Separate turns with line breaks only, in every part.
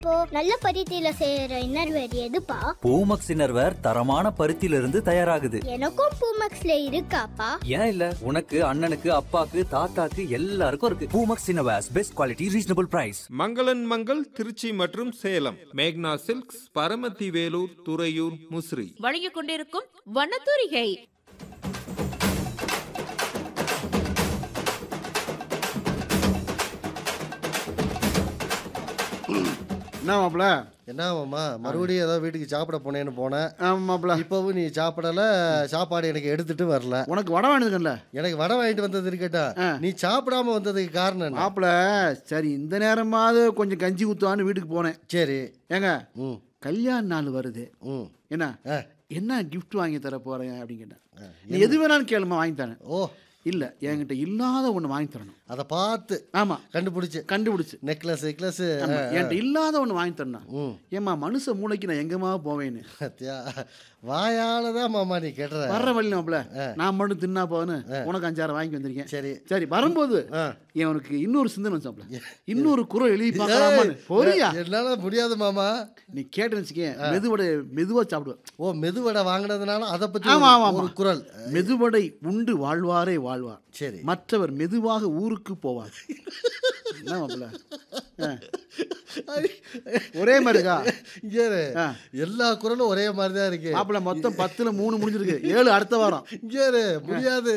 இப்போ நல்ல பருத்தியில செய்யற இன்னர்வேர் எதுப்பா
பூமக்ஸ் இன்னர்வேர் தரமான பருத்தியிலிருந்து தயாராகுது
எனக்கும் பூமக்ஸ்ல இருக்காப்பா
ஏன் இல்ல உனக்கு அண்ணனுக்கு அப்பாக்கு தாத்தாக்கு எல்லாருக்கும் இருக்கு பூமக்ஸ் innerwears best quality reasonable price
மங்களன் மங்கள் திருச்சி மற்றும் சேலம் மேக்னா சில்க்ஸ் பரமத்தி வேலூர் துறையூர் முசிறி
வழங்கிக் கொண்டிருக்கும் வண்ணத்தூரிகை
என்ன மாப்பிள
என்ன மாமா மறுபடியும் ஏதோ வீட்டுக்கு சாப்பிட போனேன்னு போனேன்
ஆமா மாப்பிள
இப்பவும் நீ சாப்பிடல சாப்பாடு எனக்கு எடுத்துட்டு வரல
உனக்கு வடை வாங்கினதுக்கல்ல
எனக்கு வடை வாங்கிட்டு வந்தது இருக்கட்டும்
ஆ.
நீ சாப்பிடாம வந்ததுக்கு காரணம் என்ன
மாப்பிள சரி இந்த நேரமாவது கொஞ்சம் கஞ்சி ஊத்துவான்னு வீட்டுக்கு போனேன்
சரி
ஏங்க
ம்
கல்யாண நாள் வருது
ம்
என்ன
ஆ.
என்ன gift வாங்கி தர போறேன் அப்படின்னு கேட்டேன் நீ எது வேணாலும் கேளுமா வாங்கி தரேன்
ஓ
இல்ல என்கிட்ட இல்லாத ஒண்ணு வாங்கி தரணும்
அதை பார்த்து
ஆமா
கண்டுபிடிச்சு
கண்டுபிடிச்சு
நெக்லஸ் நெக்லஸ்
ஆமா, என்கிட்ட இல்லாத ஒண்ணு வாங்கி தரணும்
ம்
ஏம்மா மனுஷ மூளைக்கு நான் எங்கம்மா போவேன்னு
சத்தியா வாயால தான் மாமா நீ கேட்டுற
வர்ற வழி மாப்பிள நான் மட்டும் தின்னா போன்னு உனக்கு அஞ்சாறு வாங்கி வந்திருக்கேன்
சரி
சரி வரும்போது
ஆ.
எனக்கு இன்னொரு சிந்தனை வச்சாப்ல இன்னொரு குரல் எழுதி பார்க்கலாமான்னு பொரியா
ஏய், என்னால முடியாது மாமா
நீ கேட்டு வச்சுக்கேன் மெதுவடை மெதுவா சாப்பிடுவேன்
ஓ மெதுவடை வாங்கினதுனால அதை பத்தி
ஆமா,
ஒரு-
ஆமா,
ஒரு
ஆமா.
குரல்
மெதுவடை உண்டு வாழ்வாரே வாழ்வார்
சரி
மற்றவர் மெதுவாக ஊருக்கு போவார் என்ன மாப்பிள ஆ. ஒரே மாதிரி இருக்கா
இங்க இரு.
ஆ.
எல்லா குரலும் ஒரே மாதிரி தான் இருக்கு
மாப்பிள மொத்தம் பத்துல மூணு முடிஞ்சிருக்கு ஏழு அடுத்த வாரம்
இங்க இரு, முடியாது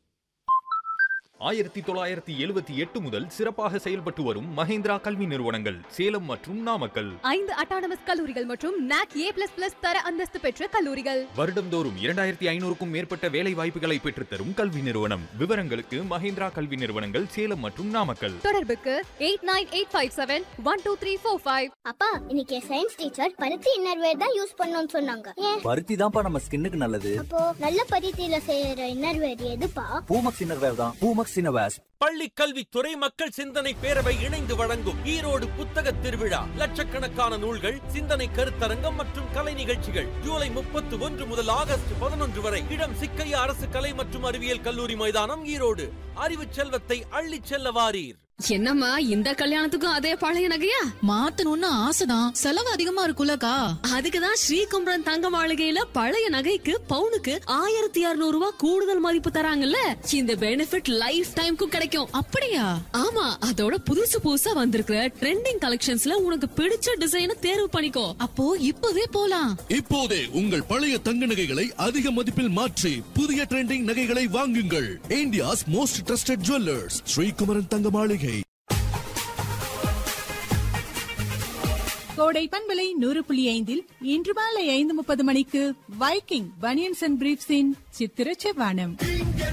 ஆயிரத்தி தொள்ளாயிரத்தி எழுபத்தி எட்டு முதல் சிறப்பாக செயல்பட்டு வரும் மஹேந்திரா கல்வி நிறுவனங்கள் சேலம் மற்றும் நாமக்கல்
ஐந்து அட்டானமஸ் கல்லூரிகள் மற்றும் நாக் ஏ பிளஸ் பிளஸ் தர அந்தஸ்து பெற்ற கல்லூரிகள்
வருடந்தோறும் இரண்டாயிரத்தி ஐநூறுக்கும் மேற்பட்ட வேலை வாய்ப்புகளை பெற்றுத்தரும் கல்வி நிறுவனம் விவரங்களுக்கு மஹேந்திரா கல்வி நிறுவனங்கள் சேலம் மற்றும் நாமக்கல்
தொடர்புக்கு eight nine eight five seven one two three four five
அப்பா இன்னைக்கு சயின்ஸ் டீச்சர் பருத்தி இன்னர்வேர் தான் யூஸ் பண்ணணும்னு சொன்னாங்க ஏன்
பருத்தி தான்ப்பா நம்ம ஸ்கின்னுக்கு நல்லது
அப்போ நல்ல பருத்தியில செய்யற இன்னர்வேர் எதுப்பா
பூமக்ஸ் இன்னர்வேர் தான் பூமக்ஸ் இன்னர்வேர்ஸ்
பள்ளி கல்வித்துறை மக்கள் சிந்தனை பேரவை இணைந்து வழங்கும் ஈரோடு புத்தக திருவிழா லட்சக்கணக்கான நூல்கள் சிந்தனை கருத்தரங்கம் மற்றும் கலை நிகழ்ச்சிகள் ஜூலை முப்பத்தி ஒன்று முதல் ஆகஸ்ட் பதினொன்று வரை இடம் சிக்கையா அரசு கலை மற்றும் அறிவியல் கல்லூரி மைதானம் ஈரோடு அறிவு செல்வத்தை அள்ளிச் செல்ல வாரீர்
என்னம்மா இந்த கல்யாணத்துக்கும் அதே பழைய நகையா
மாத்தணும்னு ஆசைதான் செலவு அதிகமா இருக்குல்லக்கா
அதுக்குதான் ஸ்ரீகும்பரம் தங்க மாளிகையில பழைய நகைக்கு பவுனுக்கு ஆயிரத்தி இருநூறு ரூபாய் கூடுதல் மதிப்பு தராங்கல்ல இந்த பெனிஃபிட் லைஃப் டைம்க்கும் கிடைக்கும்
அப்படியா
ஆமா அதோட புதுசு புதுசா வந்திருக்கிற ட்ரெண்டிங் கலெக்ஷன்ஸ்ல உனக்கு பிடிச்ச டிசைனை தேர்வு பண்ணிக்கோ
அப்போ இப்பவே போலாம்
இப்போதே உங்கள் பழைய தங்க நகைகளை அதிக மதிப்பில் மாற்றி புதிய ட்ரெண்டிங் நகைகளை வாங்குங்கள் India's most trusted jewellers Srikumaran தங்க மாளிகை
கோடை பண்பலை நூறு புள்ளி ஐந்தில் இன்று மாலை ஐந்து முப்பது மணிக்கு வைக்கிங் பனியன்ஸ் அண்ட் பிரீப்ஸின் சித்திர செவ்வானம்